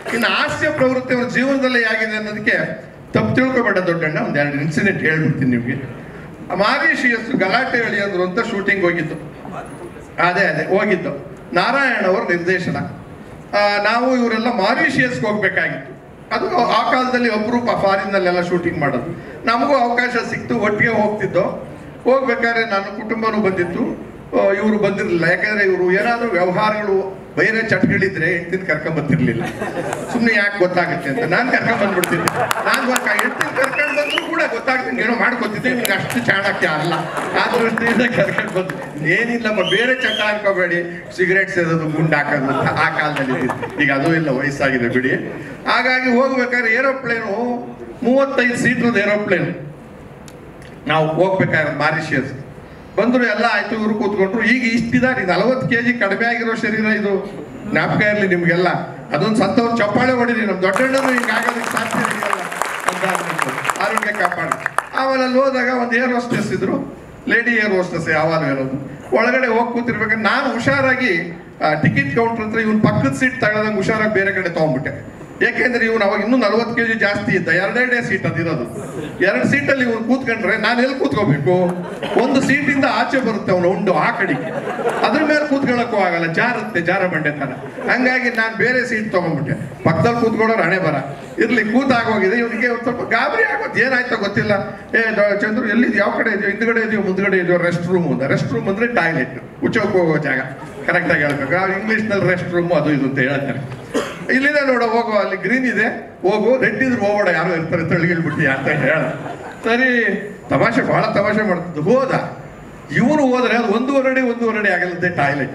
ಇನ್ನು ಹಾಸ್ಯ ಪ್ರವೃತ್ತಿ ಅವ್ರ ಜೀವನದಲ್ಲಿ ಆಗಿದೆ ಅನ್ನೋದಕ್ಕೆ ತಪ್ಪು ತಿಳ್ಕೊಬೇಡ ದೊಡ್ಡಣ್ಣ ಒಂದ್ ಎರಡು ಇನ್ಸಿಡೆಂಟ್ ಹೇಳ್ಬಿಡ್ತೀನಿ ನಿಮ್ಗೆ ಮಾರಿಷಿಯಸ್ ಗಲಾಟೆ ಎಳೆಯೋದ್ರು ಅಂತ ಶೂಟಿಂಗ್ ಹೋಗಿದ್ದು ಅದೇ ಅದೇ ಹೋಗಿದ್ದು ನಾರಾಯಣ ಅವ್ರ ನಿರ್ದೇಶನ ಆ, ನಾವು ಇವರೆಲ್ಲ ಮಾರಿಷಿಯಸ್ಗೆ ಹೋಗ್ಬೇಕಾಗಿತ್ತು ಅದು ಆ ಕಾಲದಲ್ಲಿ ಅಪರೂಪ ಫಾರಿನ್ನಲ್ಲೆಲ್ಲ ಶೂಟಿಂಗ್ ಮಾಡೋದು ನಮಗೂ ಅವಕಾಶ ಸಿಕ್ತು ಒಟ್ಟಿಗೆ ಹೋಗ್ತಿದ್ದೋ ಹೋಗ್ಬೇಕಾದ್ರೆ ನನ್ನ ಕುಟುಂಬನೂ ಬಂದಿತ್ತು ಇವರು ಬಂದಿರಲಿಲ್ಲ ಯಾಕಂದ್ರೆ ಇವರು ಏನಾದರೂ ವ್ಯವಹಾರಗಳು ಬೇರೆ ಚಟಗಳಿದ್ರೆ ಹೆಂಡ್ತಿನ ಕರ್ಕೊಂಡ್ ಬರ್ತಿರ್ಲಿಲ್ಲ ಸುಮ್ಮನೆ ಯಾಕೆ ಗೊತ್ತಾಗುತ್ತೆ ಅಂತ ನಾನು ಕರ್ಕೊಂಡ್ ಬಂದ್ಬಿಡ್ತಿದ್ದೆ ನಾನು ಹೆಂಡ್ತಿನ ಕರ್ಕೊಂಡ್ ಬಂದ್ರು ಕೂಡ ಗೊತ್ತಾಗ್ತೀನಿ ಏನೋ ಮಾಡ್ಕೊತಿದ್ದೆ ನಿಮ್ಗೆ ಅಷ್ಟು ಚಾಣಕ್ಯ ಅಲ್ಲ ಆ ದೃಷ್ಟಿಯಿಂದ ಕರ್ಕೊಂಡು ಬಂದು ಏನಿಲ್ಲಮ್ಮ ಬೇರೆ ಚಟ ಅನ್ಕೋಬೇಡಿ ಸಿಗರೇಟ್ ಸೇದೋದು ಗುಂಡು ಹಾಕೋದು ಅಂತ ಆ ಕಾಲದಲ್ಲಿ ಇದ್ದಿದ್ದು. ಈಗ ಅದು ಇಲ್ಲ ವಯಸ್ಸಾಗಿದೆ ಬಿಡಿ ಹಾಗಾಗಿ ಹೋಗ್ಬೇಕಾದ್ರೆ ಏರೋಪ್ಲೇನು ಮೂವತ್ತೈದು ಸೀಟ್ರದ್ದು ಏರೋಪ್ಲೇನ್ ನಾವು ಹೋಗ್ಬೇಕಾದ್ರೆ ಮಾರಿಷಿಯಸ್ ಬಂದ್ರು ಎಲ್ಲ ಆಯ್ತು ಇವ್ರು ಕೂತ್ಕೊಂಡ್ರು ಈಗ ಇಷ್ಟಿದ್ದಾರೆ ನಲವತ್ತು ಕೆ ಜಿ ಕಡಿಮೆ ಆಗಿರೋ ಶರೀರ ಇದು ಜ್ಞಾಪಕ ಇರಲಿ ನಿಮ್ಗೆಲ್ಲ ಅದೊಂದು ಸತ್ತವ್ರು ಚಪ್ಪಾಳೆ ಹೊಡಿರಿ ನಮ್ಮ ದೊಡ್ಡಣ್ಣನು ಹಿಂಗೆ ಆಗೋದಕ್ಕೆ ಸಾಧ್ಯ ಇದೆಯಲ್ಲ ಅಂತ ಅಂದ್ಬಿಟ್ಟು ಆರೋಗ್ಯ ಕಾಪಾಡಿ ಆಮೇಲೆ ಅಲ್ಲಿ ಹೋದಾಗ ಒಂದು ಏರ್ ಹೋಸ್ಟೆಸ್ ಇದ್ರು ಲೇಡಿ ಏರ್ ಹೋಸ್ಟೆಸ್ ಯಾವಾಗ ಇರೋದು ಒಳಗಡೆ ಹೋಗಿ ಕೂತಿರ್ಬೇಕಾದ್ರೆ ನಾನು ಹುಷಾರಾಗಿ ಟಿಕೆಟ್ ಕೌಂಟರ್ ಹತ್ರ ಇವ್ನ ಪಕ್ಕದ ಸೀಟ್ ತಗೊಳದಂಗೆ ಹುಷಾರಾಗಿ ಬೇರೆ ಕಡೆ ತಗೊಂಡ್ಬಿಟ್ಟೆ ಯಾಕೆಂದ್ರೆ ಇವನು ಅವಾಗ ಇನ್ನೂ ನಲ್ವತ್ತು ಕೆಜಿ ಜಾಸ್ತಿ ಇದ್ದ ಎರಡೆರಡೇ ಸೀಟ್ ಅದಿರೋದು ಎರಡು ಸೀಟಲ್ಲಿ ಇವ್ನು ಕೂತ್ಕೊಂಡ್ರೆ ನಾನು ಎಲ್ಲಿ ಕೂತ್ಕೋಬೇಕು ಒಂದು ಸೀಟಿಂದ ಆಚೆ ಬರುತ್ತೆ ಅವನು ಉಂಡು ಆ ಕಡೆಗೆ ಅದ್ರ ಮೇಲೆ ಕೂತ್ಕೊಳ್ಳೋಕ್ಕೂ ಆಗಲ್ಲ ಜಾರುತ್ತೆ ಜಾರ ಬಂಡೆ ತರ ಹಂಗಾಗಿ ನಾನು ಬೇರೆ ಸೀಟ್ ತಗೊಂಡ್ಬಿಟ್ಟೆ ಪಕ್ಕದಲ್ಲಿ ಕೂತ್ಕೊಳ್ಳೋರು ಹಣೆ ಬರ ಇರ್ಲಿ ಕೂತಾಗೋಗಿದೆ ಇವನಿಗೆ ಒಂದು ಸ್ವಲ್ಪ ಗಾಬರಿ ಆಗೋದು ಏನಾಯ್ತೋ ಗೊತ್ತಿಲ್ಲ ಏ ದ- ಚಂದ್ರು ಎಲ್ಲಿದ್ ಯಾವ ಕಡೆ ಇದೆಯೋ ಹಿಂದ್ಗಡೆ ಇದೆಯೋ ಮುಂದ್ಗಡೆ ಇದೆಯೋ ರೆಸ್ಟ್ ರೂಮ್ ಅಂತ ರೆಸ್ಟ್ ರೂಮ್ ಅಂದ್ರೆ ಟಾಯ್ಲೆಟ್ ಉಚ್ಚೋಕ್ ಹೋಗೋ ಜಾಗ ಕರೆಕ್ಟಾಗಿ ಹೇಳ್ಬೇಕು ಆ ಇಂಗ್ಲೀಷ್ನಲ್ಲಿ ರೆಸ್ಟ್ ರೂಮ್ ಅದು ಇದು ಅಂತ ಹೇಳ್ತಾರೆ ಇಲ್ಲಿದೆ ನೋಡ ಹೋಗು ಅಲ್ಲಿ ಗ್ರೀನ್ ಇದೆ ಹೋಗು ರೆಡ್ ಇದ್ರೆ ಹೋಗೋಣ ಯಾರೋ ಇರ್ತಾರೆ ತಳ್ಗಿಳ್ಬಿಟ್ಟು ಅಂತ ಹೇಳ ಸರಿ ತಮಾಷೆ ಬಹಳ ತಮಾಷೆ ಮಾಡ್ತಿದ್ದು ಹೋದ ಇವನು ಹೋದ್ರೆ ಅದು ಒಂದೂವರೆ ಅಡಿ ಒಂದೂವರೆ ಅಡಿ ಆಗಲ್ಲದೆ ಟಾಯ್ಲೆಟ್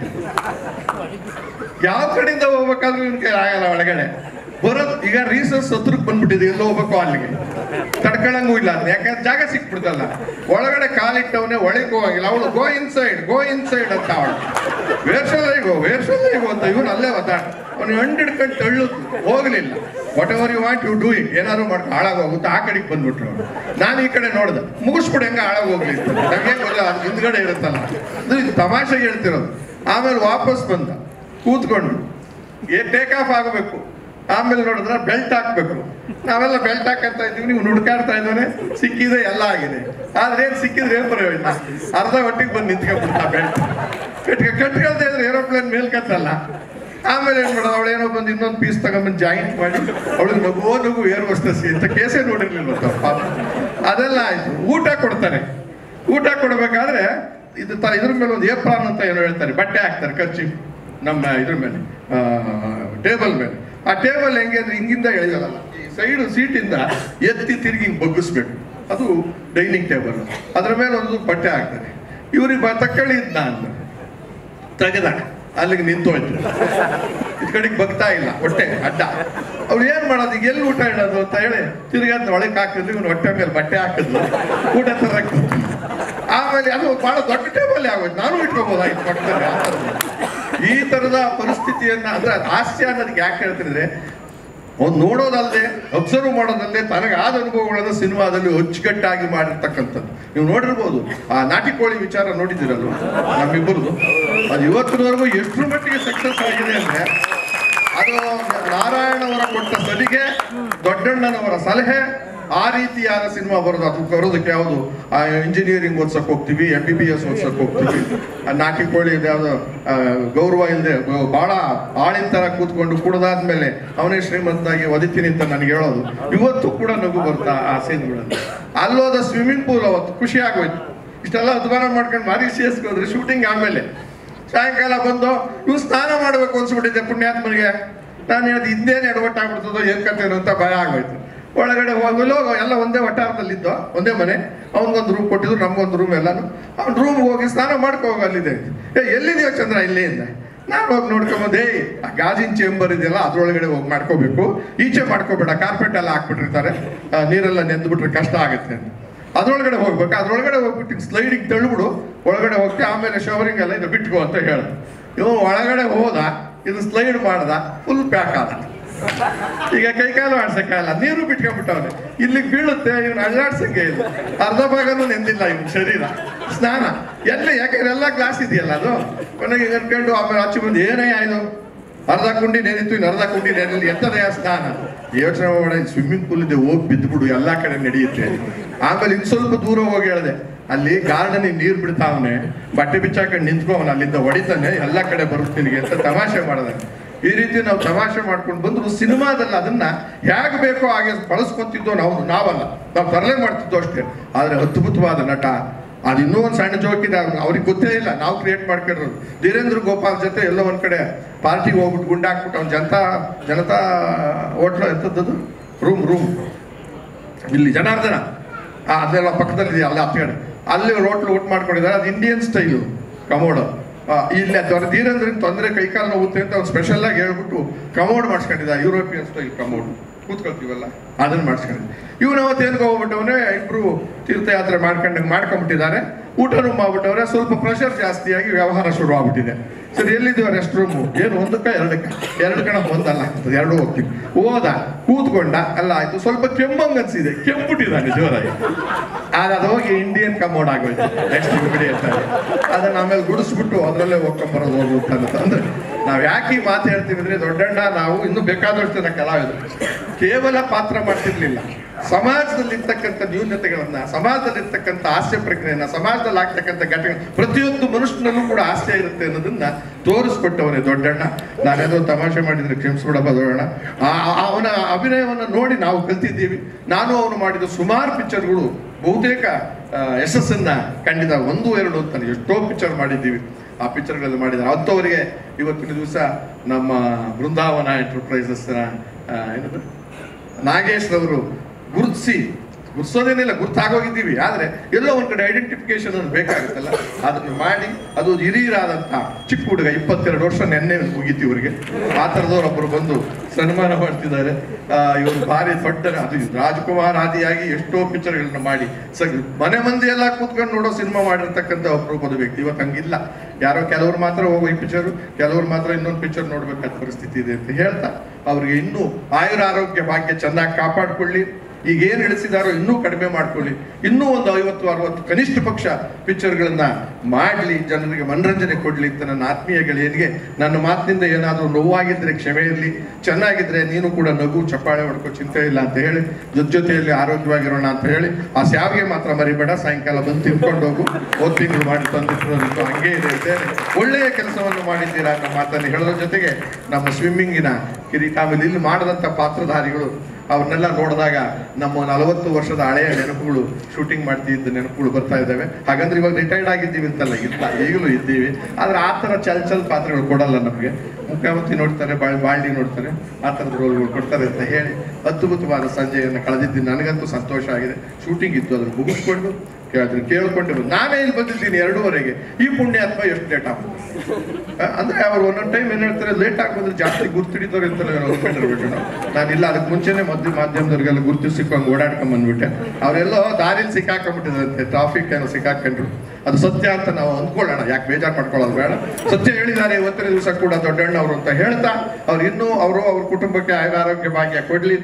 ಯಾವ ಕಡೆಯಿಂದ ಹೋಗ್ಬೇಕಾದ್ರೂ ಇವನ್ ಕೈ ಆಗಲ್ಲ ಒಳಗಡೆ ಬರೋದು ಈಗ ರೀಸರ್ಸ್ ಹತ್ರಕ್ಕೆ ಬಂದ್ಬಿಟ್ಟಿದೆ ಎಲ್ಲೋ ಹೋಗ್ಬೇಕು ಅಲ್ಲಿಗೆ ತಡ್ಕೊಳಂಗೂ ಇಲ್ಲ ಅದನ್ನ ಯಾಕಂದ್ರೆ ಜಾಗ ಸಿಕ್ಬಿಡ್ತಲ್ಲ ಒಳಗಡೆ ಕಾಲಿಟ್ಟವನೇ ಒಳಗೆ ಹೋಗಿಲ್ಲ ಅವಳು ಗೋ ಇನ್ಸೈಡ್ ಗೋ ಇನ್ಸೈಡ್ ಅಂತ ಅವಳು ವೇರ್ಸಲ್ಲೈಗೋ ವೇರ್ಸಲ್ಲೈಗೋ ಅಂತ ಇವನು ಅಲ್ಲೇ ಒದ್ದಾಡ ಅವನು ಹಂಡ್ ಹಿಡ್ಕೊಂಡು ತಳ್ಳು ಹೋಗ್ಲಿಲ್ಲ whatever you want you do it ಏನಾದ್ರು ಮಾಡ್ಕೊಂಡು ಹಾಳಾಗೋಗುತ್ತೆ ಆ ಕಡೆಗೆ ಬಂದ್ಬಿಟ್ರು ಅವ್ರು. ನಾನು ಈ ಕಡೆ ನೋಡ್ದೆ ಮುಗಿಸ್ಬಿಡು ಹೆಂಗ ಹಾಳಾಗೋಗ್ಲಿ ಅಂತ. ನಮ್ಗೆ ಗೊತ್ತಿಲ್ಲ ಅದು ಹಿಂದ್ಗಡೆ ಇರುತ್ತಲ್ಲ ಅದು ಇದು ತಮಾಷೆಗೆ ಹೇಳ್ತಿರೋದು ಆಮೇಲೆ ವಾಪಸ್ ಬಂದ ಕೂತ್ಕೊಂಡು ಏ ಟೇಕ್ ಆಫ್ ಆಗಬೇಕು ಆಮೇಲೆ ನೋಡಿದ್ರೆ ಬೆಲ್ಟ್ ಹಾಕ್ಬೇಕು ನಾವೆಲ್ಲ ಬೆಲ್ಟ್ ಹಾಕಂತ ಇದೀವಿ ನೀವು ಹುಡುಕಾಡ್ತಾ ಇದ್ದಾನೆ ಸಿಕ್ಕಿದೆ ಎಲ್ಲ ಆಗಿದೆ ಆದ್ರೆ ಏನ್ ಸಿಕ್ಕಿದ್ರೆ ಏನ್ ಪ್ರಯೋಜನ ಅರ್ಧ ಹೊಟ್ಟಿಗೆ ಬಂದು ನಿಂತ್ಕೊಂಡ್ಬಿಡ್ತಾ ಬೆಲ್ಟ್ ಕಟ್ಕ ಕಟ್ಕೊಳ್ತಾ ಇದ್ರೆ ಏರೋಪ್ಲೇನ್ ಮೇಲ್ಕತ್ತಲ್ಲ ಆಮೇಲೆ ಏನ್ ಮಾಡೋದು ಅವಳು ಏನೋ ಬಂದು ಇನ್ನೊಂದು ಪೀಸ್ ತಗೊಂಡ್ಬಂದು ಜಾಯಿಂಟ್ ಮಾಡಿ ಅವಳಿಗೆ ನಗುವೋ ನಗು ಏರ್ ವಸ್ತಸಿ ಅಂತ ಕೇಸೇ ನೋಡಿರ್ಲಿಲ್ಲ ಪಾಪ ಅದೆಲ್ಲ ಆಯ್ತು ಊಟ ಕೊಡ್ತಾರೆ ಊಟ ಕೊಡ್ಬೇಕಾದ್ರೆ ಇದು ತ ಇದ್ರ ಮೇಲೆ ಒಂದು ಏಪ್ರಾನ್ ಅಂತ ಏನೋ ಹೇಳ್ತಾರೆ ಬಟ್ಟೆ ಹಾಕ್ತಾರೆ ಖರ್ಚು ನಮ್ಮ ಇದ್ರ ಮೇಲೆ ಟೇಬಲ್ ಮೇಲೆ ಆ ಟೇಬಲ್ ಹೆಂಗೆ ಅಂದ್ರೆ ಹಿಂಗಿಂದ ಎಳೆಯೋದಲ್ಲ ಈ ಸೈಡ್ ಸೀಟಿಂದ ಎತ್ತಿ ತಿರುಗಿ ಹಿಂಗೆ ಬಗ್ಗಿಸ್ಬೇಕು ಅದು ಡೈನಿಂಗ್ ಟೇಬಲ್ ಅದ್ರ ಮೇಲೆ ಒಂದು ಬಟ್ಟೆ ಹಾಕ್ತಾರೆ ಇವ್ರಿಗೆ ಬ ತಕ್ಕಳಿ ಇದ್ನ ಅಂತ ತೆಗೆದ ಅಲ್ಲಿಗೆ ನಿಂತೋಯ್ತು ಈ ಕಡೆಗೆ ಬಗ್ತಾ ಇಲ್ಲ ಹೊಟ್ಟೆ ಅಡ್ಡ ಅವ್ರು ಏನ್ ಮಾಡೋದು ಈಗ ಎಲ್ಲಿ ಊಟ ಇಡೋದು ಅಂತ ಹೇಳಿ ತಿರ್ಗಿ ಅದ್ನ ಒಳಗೆ ಹಾಕಿದ್ವಿ ಇವ್ನು ಹೊಟ್ಟೆ ಮೇಲೆ ಬಟ್ಟೆ ಹಾಕಿದ್ಲು ಊಟ ತರಕ್ ಕೂತು. ಆಮೇಲೆ ಅದು ಬಹಳ ದೊಡ್ಡ ಟೇಬಲ್ ಆಗೋಯ್ತು ನಾನು ಇಟ್ಕೋಬಹುದಾಯ್ತು ಪಕ್ಕದಲ್ಲಿ ಆ ಥರದ್ದು. ಈ ತರದ ಪರಿಸ್ಥಿತಿಯನ್ನ ಅಂದ್ರೆ ಅದ್ ಹಾಸ್ಯ ಅನ್ನೋದಕ್ಕೆ ಯಾಕೆ ಹೇಳ್ತಿದ್ರೆ ಒಂದು ನೋಡೋದಲ್ಲದೆ ಅಬ್ಸರ್ವ್ ಮಾಡೋದಲ್ಲದೆ ತನಗೆ ಆದ ಅನುಭವಗಳನ್ನು ಸಿನಿಮಾದಲ್ಲಿ ಅಚ್ಚುಕಟ್ಟಾಗಿ ಮಾಡಿರ್ತಕ್ಕಂಥದ್ದು ನೀವು ನೋಡಿರ್ಬೋದು ಆ ನಾಟಿ ಕೋಳಿ ವಿಚಾರ ನೋಡಿದ್ದೀರಲ್ವ ನಮ್ಮಿಬ್ಬರದು ಅದು ಇವತ್ತಿನವರೆಗೂ ಎಷ್ಟರ ಮಟ್ಟಿಗೆ ಸಕ್ಸಸ್ ಆಗಿದೆ ಅಂದ್ರೆ ಅದು ನಾರಾಯಣವರ ಕೊಟ್ಟ ಸಲಿಗೆ ದೊಡ್ಡಣ್ಣನವರ ಸಲಹೆ ಆ ರೀತಿಯಾದ ಸಿನಿಮಾ ಬರೋದು ಅದು ಬರೋದಕ್ಕೆ ಯಾವುದು ಆ ಇಂಜಿನಿಯರಿಂಗ್ ಓದ್ಸಕ್ ಹೋಗ್ತೀವಿ ಎಂ ಬಿ ಬಿ ಎಸ್ ಓದ್ಸಕ್ ಹೋಗ್ತೀವಿ ಆ ನಾಟಿ ಕೋಳಿ ಯಾವುದು ಗೌರವ ಇಲ್ಲದೆ ಬಹಳ ಆಳಿನ ತರ ಕೂತ್ಕೊಂಡು ಕುಡ್ದಾದ್ಮೇಲೆ ಅವನೇ ಶ್ರೀಮಂತಾಗಿ ಒದಿತೀನಿ ಅಂತ ನನಗೆ ಹೇಳೋದು ಇವತ್ತು ಕೂಡ ನಗು ಬರ್ತಾ ಆ ಸೀನ್ಗಳಲ್ಲಿ ಅಲ್ಲೋದ ಸ್ವಿಮ್ಮಿಂಗ್ ಪೂಲ್ ಅವತ್ತು ಖುಷಿ ಆಗೋಯ್ತು ಇಷ್ಟೆಲ್ಲ ಅಧ್ವಾನ ಮಾಡ್ಕೊಂಡು ಮಾರಿ ಸೇಸ್ಗೆ ಹೋದ್ರೆ ಶೂಟಿಂಗ್ ಆಮೇಲೆ ಸಾಯಂಕಾಲ ಬಂದು ಇವ್ನು ಸ್ನಾನ ಮಾಡ್ಬೇಕು ಅನ್ಸ್ಬಿಟ್ಟಿದ್ದೆ ಪುಣ್ಯಾತ್ಮನಿಗೆ ನಾನು ಹೇಳಿದ್ ಇದ್ದೇನು ಎಡವಟ್ಟಾಗ್ಬಿಡ್ತದೋ ಏನ್ ಕತ್ತೇನೋ ಅಂತ ಭಯ ಆಗೋಯ್ತು ಒಳಗಡೆ ಹೋಗಲು ಎಲ್ಲ ಒಂದೇ ವಟಾರದಲ್ಲಿದ್ದೋ ಒಂದೇ ಮನೆ ಅವನಿಗೊಂದು ರೂಮ್ ಕೊಟ್ಟಿದ್ರು ನಮ್ಗೊಂದು ರೂಮ್ ಎಲ್ಲಾನು ಅವ್ನ ರೂಮ್ ಹೋಗಿ ಸ್ನಾನ ಮಾಡ್ಕೊ ಹೋಗು ಅಲ್ಲಿದೆ ಏ ಎಲ್ಲಿದೆಯೋ ಚಂದ್ರ ಇಲ್ಲಿಂದ ನಾನು ಹೋಗಿ ನೋಡ್ಕೊಂಬಂದೆ ಏಯ್ ಆ ಗಾಜಿನ ಚೇಂಬರ್ ಇದೆಯಲ್ಲ ಅದ್ರೊಳಗಡೆ ಹೋಗಿ ಮಾಡ್ಕೋಬೇಕು ಈಚೆ ಮಾಡ್ಕೋಬೇಡ ಕಾರ್ಪೆಟ್ ಎಲ್ಲ ಹಾಕ್ಬಿಟ್ಟಿರ್ತಾರೆ ಆ, ನೀರೆಲ್ಲ ನೆಂದ್ಬಿಟ್ರೆ ಕಷ್ಟ ಆಗುತ್ತೆ ಅಂತ ಅದ್ರೊಳಗಡೆ ಹೋಗ್ಬೇಕು ಅದ್ರೊಳಗಡೆ ಹೋಗ್ಬಿಟ್ಟು ಸ್ಲೈಡಿಗೆ ತಳ್ಳಿಬಿಡು ಒಳಗಡೆ ಹೋಗ್ತಿ ಆಮೇಲೆ ಶವರಿಂಗ್ ಎಲ್ಲ ಇದು ಬಿಟ್ಕೋ ಅಂತ ಹೇಳ ಇವ ಒಳಗಡೆ ಹೋದ ಇದು ಸ್ಲೈಡ್ ಮಾಡ್ದ ಫುಲ್ ಪ್ಯಾಕ್ ಆದ ಈಗ ಕೈಕಾಲು ಆಡ್ಸಕ್ಕಾಗಲ್ಲ ನೀರು ಬಿಟ್ಕೊಂಡ್ಬಿಟ್ಟವ್ನೆ ಇಲ್ಲಿಗೆ ಬೀಳುತ್ತೆ ಇವ್ನು ಅಳ್ಳಾಡ್ಸಂಗೆ ಇಲ್ಲ ಅರ್ಧ ಭಾಗನೂ ನೆಂದಿಲ್ಲ ಇವ್ನ ಶರೀರ ಸ್ನಾನ ಎಲ್ಲ ಯಾಕಂದ್ರೆ ಎಲ್ಲ ಗ್ಲಾಸ್ ಇದೆಯಲ್ಲ ಅದು ಕೊನೆಗೆ ಕರ್ಕೊಂಡು ಆಮೇಲೆ ಆಚೆ ಬಂದು ಏನೇ ಆಯ್ತು ಅರ್ಧ ಕುಂಡಿ ನೆನಿತು ಇನ್ನು ಅರ್ಧ ಕುಂಡಿ ನೆನೆಲಿ ಎಂತದಯ ಸ್ನಾನ ಯೋಚನೆ ಮಾಡ ಸ್ವಿಮ್ಮಿಂಗ್ ಪೂಲ್ ಇದೆ ಹೋಗಿ ಬಿದ್ದುಬಿಡು ಎಲ್ಲಾ ಕಡೆ ನಡೆಯುತ್ತೆ ಆಮೇಲೆ ಇನ್ ಸ್ವಲ್ಪ ದೂರ ಹೋಗಿ ಹೇಳಿದೆ ಅಲ್ಲಿ ಗಾರ್ಡನ್ ನೀರ್ ಬಿಡ್ತಾವನೆ ಬಟ್ಟೆ ಬಿಚ್ಚಾಕೊಂಡು ನಿಂತ್ಕೋವನ ಅಲ್ಲಿಂದ ಹೊಡಿತಾನೆ ಎಲ್ಲಾ ಕಡೆ ಬರುತ್ತೆ ನಿನಗೆ ಅಂತ ತಮಾಷೆ ಮಾಡಿದ ಈ ರೀತಿ ನಾವು ತಮಾಷೆ ಮಾಡ್ಕೊಂಡು ಬಂದ್ರು ಸಿನಿಮಾದಲ್ಲಿ ಅದನ್ನ ಹೇಗೆ ಬೇಕೋ ಹಾಗೆ ಬಳಸ್ಕೊಂತಿದ್ದೋ ನಾವು ನಾವಲ್ಲ ನಾವು ತರಲೆ ಮಾಡ್ತಿದ್ದೋ ಅಷ್ಟೇ ಆದ್ರೆ ಅದ್ಭುತವಾದ ನಟ ಅದು ಇನ್ನೂ ಒಂದು ಸಣ್ಣ ಜೋಕಿನ ಅವ್ರಿಗೆ ಗೊತ್ತೇ ಇಲ್ಲ ನಾವು ಕ್ರಿಯೇಟ್ ಮಾಡ್ಕೊಂಡಿರೋದು ಧೀರೇಂದ್ರ ಗೋಪಾಲ್ ಜೊತೆ ಎಲ್ಲೋ ಒಂದ್ ಕಡೆ ಪಾರ್ಟಿಗೆ ಹೋಗ್ಬಿಟ್ಟು ಗುಂಡಾಕ್ಬಿಟ್ಟು ಅವ್ನು ಜನತಾ ಜನತಾ ಹೋಟ್ಲು ಎಂಥದ್ದು ರೂಮ್ ರೂಮ್ ಇಲ್ಲಿ ಜನಾರ್ದನ ಆ, ಅದೆಲ್ಲ ಪಕ್ಕದಲ್ಲಿ ಅಲ್ಲಿ ಹತ್ತಿರ ಅಲ್ಲಿ ಹೋಟ್ಲು ಊಟ ಮಾಡ್ಕೊಂಡಿದ್ದಾರೆ ಅದು ಇಂಡಿಯನ್ ಸ್ಟೈಲು ಕಮೋಡ್ ಇಲ್ಲಿ ಅಥವಾ ಧೀರೇಂದ್ರನ್ ತೊಂದರೆ ಕೈಕಾಲು ನೋವುತ್ತೆ ಅಂತ ಅವ್ನು ಸ್ಪೆಷಲ್ ಆಗಿ ಹೇಳ್ಬಿಟ್ಟು ಕಮೋಡ್ ಮಾಡಿಸ್ಕೊಂಡಿದ್ದ ಯುರೋಪಿಯನ್ ಸ್ಟೈಲ್ ಕಮೋಡ್ ಕೂತ್ಕೊಳ್ತೀವಲ್ಲ ಅದನ್ನ ಮಾಡಿಸ್ಕೊಂಡಿದ್ದ ಇವನು ಅವತ್ತು ಏನ್ಕೊ ಹೋಗ್ಬಿಟ್ಟವನೇ ಇಬ್ರು ತೀರ್ಥಯಾತ್ರೆ ಮಾಡ್ಕೊಂಡಂಗೆ ಮಾಡ್ಕೊಂಡ್ಬಿಟ್ಟಿದ್ದಾರೆ ಊಟನೂ ಮಾಡ್ಬಿಟ್ಟವ್ರೆ ಸ್ವಲ್ಪ ಪ್ರೆಷರ್ ಜಾಸ್ತಿಯಾಗಿ ವ್ಯವಹಾರ ಶುರು ಆಗ್ಬಿಟ್ಟಿದೆ ಸರಿ ಎಲ್ಲಿದ್ದೀವ ರೆಸ್ಟ್ ರೂಮು ಏನು ಒಂದಕ್ಕ ಎರಡಕ್ಕ ಎರಡು ಕಣ ಒಂದಲ್ಲ ಆಗ್ತದೆ ಎರಡು ಹೋಗ್ತೀವಿ ಹೋದ ಕೂತ್ಕೊಂಡ ಎಲ್ಲ ಆಯ್ತು ಸ್ವಲ್ಪ ಕೆಮ್ಮಂಗ್ ಅನ್ಸಿದೆ ಕೆಂಪುಟ್ಟಿದ್ದಾನೆ ಜೋರಾಗಿ ಆಗ ಅದು ಹೋಗಿ ಇಂಡಿಯನ್ ಕಮೋಡ್ ಆಗೋಯ್ತು ನೆಕ್ಸ್ಟ್ ಬಿಡಿ ಅಂತ ಅದನ್ನ ಆಮೇಲೆ ಗುಡಿಸ್ಬಿಟ್ಟು ಅದರಲ್ಲೇ ಹೋಗ್ಕೊಂಬರೋದು ಹೋಗ್ಬಿಟ್ಟು ಅಂತ ಅಂದ್ರೆ ನಾವ್ ಯಾಕೆ ಈ ಮಾತು ಹೇಳ್ತೀವಿ ಅಂದ್ರೆ ದೊಡ್ಡಣ್ಣ ನಾವು ಇನ್ನೂ ಬೇಕಾದಷ್ಟು ಜನ ಕಲಾವಿದರು ಕೇವಲ ಪಾತ್ರ ಮಾಡ್ತಿರ್ಲಿಲ್ಲ ಸಮಾಜದಲ್ಲಿರ್ತಕ್ಕಂಥ ನ್ಯೂನತೆಗಳನ್ನ ಸಮಾಜದಲ್ಲಿರ್ತಕ್ಕಂಥ ಹಾಸ್ಯ ಪ್ರಜ್ಞೆಯನ್ನ ಸಮಾಜದಲ್ಲಿ ಆಗ್ತಕ್ಕಂಥ ಘಟನೆ ಪ್ರತಿಯೊಂದು ಮನುಷ್ಯನಲ್ಲೂ ಕೂಡ ಹಾಸ್ಯ ಇರುತ್ತೆ ಅನ್ನೋದನ್ನ ತೋರಿಸ್ಕೊಟ್ಟವನೇ ದೊಡ್ಡಣ್ಣ ನಾನೇನೋ ತಮಾಷೆ ಮಾಡಿದ್ರೆ ಕ್ಷಮಿಸ್ಬಿಡಪ್ಪ ದೊಡ್ಡಣ್ಣ ಆ- ಆ- ಅವನ ಅಭಿನಯವನ್ನ ನೋಡಿ ನಾವು ಕಲ್ತಿದ್ದೀವಿ ನಾನು ಅವನು ಮಾಡಿದ ಸುಮಾರು ಪಿಕ್ಚರ್ಗಳು ಬಹುತೇಕ ಆ, ಯಶಸ್ಸನ್ನ ಕಂಡಿದ ಒಂದು ಎರಡು ಅಂತಾನೆ ಎಷ್ಟೋ ಪಿಕ್ಚರ್ ಮಾಡಿದ್ದೀವಿ ಆ ಪಿಕ್ಚರ್ಗಳಲ್ಲಿ ಮಾಡಿದ್ದಾರೆ ಅಂಥವರಿಗೆ ಇವತ್ತಿನ ದಿವಸ ನಮ್ಮ ಬೃಂದಾವನ ಎಂಟರ್ಪ್ರೈಸಸ್ ಏನದು ನಾಗೇಶ್ ರವರು ಗುರುತಿಸಿ ಗುರ್ಸೋದೇನಿಲ್ಲ ಗುರ್ತಾಗೋಗಿದ್ದೀವಿ ಆದ್ರೆ ಎಲ್ಲೋ ಒಂದ್ ಕಡೆ ಐಡೆಂಟಿಫಿಕೇಶನ್ ಅನ್ನು ಬೇಕಾಗುತ್ತಲ್ಲ ಅದನ್ನು ಮಾಡಿ ಅದು ಹಿರಿಯರಾದಂತ ಚಿಕ್ಕ ಹುಡುಗ ಇಪ್ಪತ್ತೆರಡು ವರ್ಷ ನೆನ್ನೆ ಮುಗೀತಿ ಇವರಿಗೆ ಆ ಥರದವರೊಬ್ಬರು ಬಂದು ಸನ್ಮಾನ ಮಾಡ್ತಿದ್ದಾರೆ ಆ, ಇವರು ಭಾರಿ ದೊಡ್ಡ ಅದು ರಾಜ್ಕುಮಾರ್ ಆದಿಯಾಗಿ ಎಷ್ಟೋ ಪಿಕ್ಚರ್ಗಳನ್ನ ಮಾಡಿ ಸ ಮನೆ ಮಂದಿ ಎಲ್ಲ ಕೂತ್ಕೊಂಡು ನೋಡೋ ಸಿನಿಮಾ ಮಾಡಿರ್ತಕ್ಕಂಥ ಅಪರೂಪದ ವ್ಯಕ್ತಿ ಇವತ್ತು ಹಂಗಿಲ್ಲ ಯಾರೋ ಕೆಲವ್ರು ಮಾತ್ರ ಹೋಗೋ ಈ ಪಿಕ್ಚರ್ ಕೆಲವ್ರು ಮಾತ್ರ ಇನ್ನೊಂದು ಪಿಕ್ಚರ್ ನೋಡ್ಬೇಕಾದ ಪರಿಸ್ಥಿತಿ ಇದೆ ಅಂತ ಹೇಳ್ತಾ ಅವ್ರಿಗೆ ಇನ್ನೂ ಆಯುರ ಆರೋಗ್ಯ ಭಾಗ್ಯ ಚೆನ್ನಾಗಿ ಕಾಪಾಡ್ಕೊಳ್ಳಿ ಈಗ ಏನು ಇಳಿಸಿದಾರೋ ಇನ್ನೂ ಕಡಿಮೆ ಮಾಡ್ಕೊಳ್ಳಿ ಇನ್ನೂ ಒಂದು ಐವತ್ತು ಅರವತ್ತು ಕನಿಷ್ಠ ಪಕ್ಷ ಪಿಕ್ಚರ್ಗಳನ್ನ ಮಾಡಲಿ ಜನರಿಗೆ ಮನರಂಜನೆ ಕೊಡ್ಲಿ ಅಂತ ನನ್ನ ಆತ್ಮೀಯ ಗೆಳೆಯನಿಗೆ ನನ್ನ ಮಾತಿನಿಂದ ಏನಾದರೂ ನೋವಾಗಿದ್ರೆ ಕ್ಷಮೆ ಇರಲಿ ಚೆನ್ನಾಗಿದ್ರೆ ನೀನು ಕೂಡ ನಗು ಚಪ್ಪಾಳೆ ಹೊಡ್ಕೋ ಚಿಂತೆ ಇಲ್ಲ ಅಂತ ಹೇಳಿ ಜೊತೆ ಜೊತೆಯಲ್ಲಿ ಆರೋಗ್ಯವಾಗಿರೋಣ ಅಂತ ಹೇಳಿ ಆ ಸ್ಯಾವಿಗೆ ಮಾತ್ರ ಮರಿಬೇಡ ಸಾಯಂಕಾಲ ಬಂದು ತಿನ್ಕೊಂಡು ಹೋಗು ಓದ್ ತಿಂಗಳು ಮಾಡಿ ತಂದಿಟ್ಟು ಹಂಗೆ ಇದೆ ಅಂತ ಹೇಳಿ ಒಳ್ಳೆಯ ಕೆಲಸವನ್ನು ಮಾಡಿದ್ದೀರಾ ಅನ್ನೋ ಮಾತನ್ನು ಹೇಳೋದ್ರ ಜೊತೆಗೆ ನಮ್ಮ ಸ್ವಿಮ್ಮಿಂಗಿನ ಕಿರೀಟ ಆಮೇಲೆ ಇಲ್ಲಿ ಮಾಡದಂಥ ಪಾತ್ರಧಾರಿಗಳು ಅವ್ರನ್ನೆಲ್ಲ ನೋಡಿದಾಗ ನಮ್ಮ ನಲವತ್ತು ವರ್ಷದ ಹಳೆಯ ನೆನಪುಗಳು ಶೂಟಿಂಗ್ ಮಾಡ್ತಿದ್ದ ನೆನಪುಗಳು ಬರ್ತಾ ಇದ್ದಾವೆ ಹಾಗಂದ್ರೆ ಇವಾಗ ರಿಟೈರ್ಡ್ ಆಗಿದ್ದೀವಿ ಅಂತಲ್ಲ ಇಲ್ಲ ಈಗಲೂ ಇದ್ದೀವಿ ಆದ್ರೆ ಆ ಥರ ಚಲ್ ಚಲ್ ಪಾತ್ರಗಳು ಕೊಡಲ್ಲ ನಮಗೆ ಮುಖ್ಯಮಂತ್ರಿ ನೋಡ್ತಾರೆ ಬಾಳ್ ಬಾಳ್ಡಿ ನೋಡ್ತಾರೆ ಆ ಥರದ ರೋಲ್ಗಳು ಕೊಡ್ತಾರೆ ಅಂತ ಹೇಳಿ ಅದ್ಭುತವಾದ ಸಂಜೆಯನ್ನು ಕಳೆದಿದ್ದೀನಿ ನನಗಂತೂ ಸಂತೋಷ ಆಗಿದೆ ಶೂಟಿಂಗ್ ಇತ್ತು ಅದನ್ನು ಮುಗಿಸ್ಕೊಂಡು ಕೇಳಿದ್ರು ಕೇಳ್ಕೊಂಡೆ ಬಂದು ನಾನೇ ಇಲ್ಲಿ ಬಂದಿದ್ದೀನಿ ಎರಡೂವರೆಗೆ ಈ ಪುಣ್ಯಾತ್ಮ ಎಷ್ಟು ಲೇಟ್ ಆಗ್ತದೆ ಅಂದ್ರೆ ಅವ್ರು ಒಂದೊಂದು ಟೈಮ್ ಏನ್ ಹೇಳ್ತಾರೆ ಲೇಟ್ ಆಗಿ ಬಂದ್ರೆ ಜಾಸ್ತಿ ಗುರ್ತಿಡಿದವ್ರು ಇರ್ತಾರೆ ಅನ್ಕೊಂಡಿರ್ಬೇಕು ನಾವು ನಾನಿಲ್ಲ ಅದಕ್ಕೆ ಮುಂಚೆನೆ ಮಧ್ಯ ಮಾಧ್ಯಮದವ್ರಿಗೆಲ್ಲ ಗುರ್ತು ಸಿಕ್ಕಂಗೆ ಓಡಾಡ್ಕೊಂಡ್ ಬಂದ್ಬಿಟ್ಟೆ ಅವರೆಲ್ಲೋ ದಾರಿಲಿ ಸಿಕ್ಕಾಕೊಂಡ್ಬಿಟ್ಟಿದಂತೆ ಟ್ರಾಫಿಕ್ ಏನೋ ಸಿಕ್ಕಾಕೊಂಡ್ರು ಅದು ಸತ್ಯ ಅಂತ ನಾವು ಅಂದ್ಕೊಳ್ಳೋಣ ಯಾಕೆ ಬೇಜಾರು ಮಾಡ್ಕೊಳ್ಳೋದು ಬೇಡ ಸತ್ಯ ಹೇಳಿದ್ದಾರೆ ಇವತ್ತಿನ ದಿವಸ ಕೂಡ ದೊಡ್ಡಣ್ಣ ಅವರು ಅಂತ ಹೇಳ್ತಾ ಅವ್ರು ಇನ್ನೂ ಅವರು ಅವ್ರ ಕುಟುಂಬಕ್ಕೆ ಆಯುರ ಆರೋಗ್ಯ ಭಾಗ್ಯ ಕೊಡ್ಲಿ